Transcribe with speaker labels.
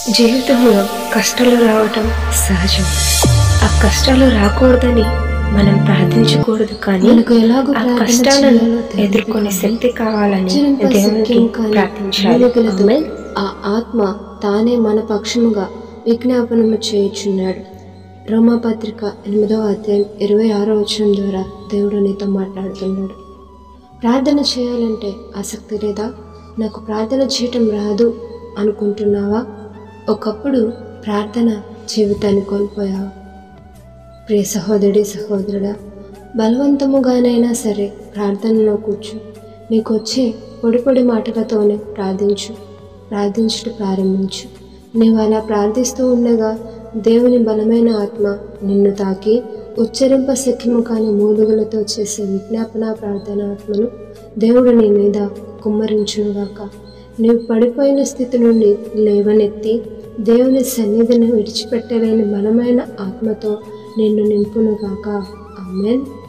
Speaker 1: జీవితంలో కష్టాలు రావటం సహజం ఆ కష్టాలు రాకూడదని మనం ప్రార్థించకూడదు కానీ
Speaker 2: మనకు ఎలాగో
Speaker 1: ఆ
Speaker 2: ప్రార్థన
Speaker 1: కష్టాలను
Speaker 2: చేయాలో తెలియదు
Speaker 1: ఎదుర్కొనే
Speaker 2: కానీ
Speaker 1: శక్తి కావాలని
Speaker 2: అత్యంత
Speaker 1: దేవునికి
Speaker 2: సఖ్యం కాని
Speaker 1: ప్రార్థించాలి
Speaker 2: వెలుగులతో
Speaker 1: ఆమేన్.
Speaker 2: ఆ ఆత్మ తానే మన పక్షముగా విజ్ఞాపనము చేయుచున్నాడు రోమాపత్రిక ఎనిమిదవ అధ్యాయం ఇరవై ఆరో వచనం ద్వారా దేవుడు నీతో మాట్లాడుతున్నాడు ప్రార్థన చేయాలంటే ఆసక్తి లేదా నాకు ప్రార్థన చేయటం రాదు అనుకుంటున్నావా ఒకప్పుడు ప్రార్థన జీవితాన్ని కోల్పోయావు ప్రియ సహోదరి సహోదరుడా బలవంతముగానైనా సరే ప్రార్థనలో కూర్చో నీకు వచ్చే పొడి పొడి మాటలతోనే ప్రార్థించు ప్రార్థించుట ప్రారంభించు నీవు అలా ప్రార్థిస్తూ ఉండగా దేవుని బలమైన ఆత్మ నిన్ను తాకి ఉచ్చరింప శక్యము కాని మూలుగులతో చేసే విజ్ఞాపన ప్రార్థన ఆత్మను దేవుడు నీ మీద కుమ్మరించునుగాక నీవు పడిపోయిన స్థితి నుండి లేవనెత్తి దేవుని సన్నిధిని విడిచిపెట్టలేని బలమైన ఆత్మతో నిన్ను నింపునుగాక ఆమెన్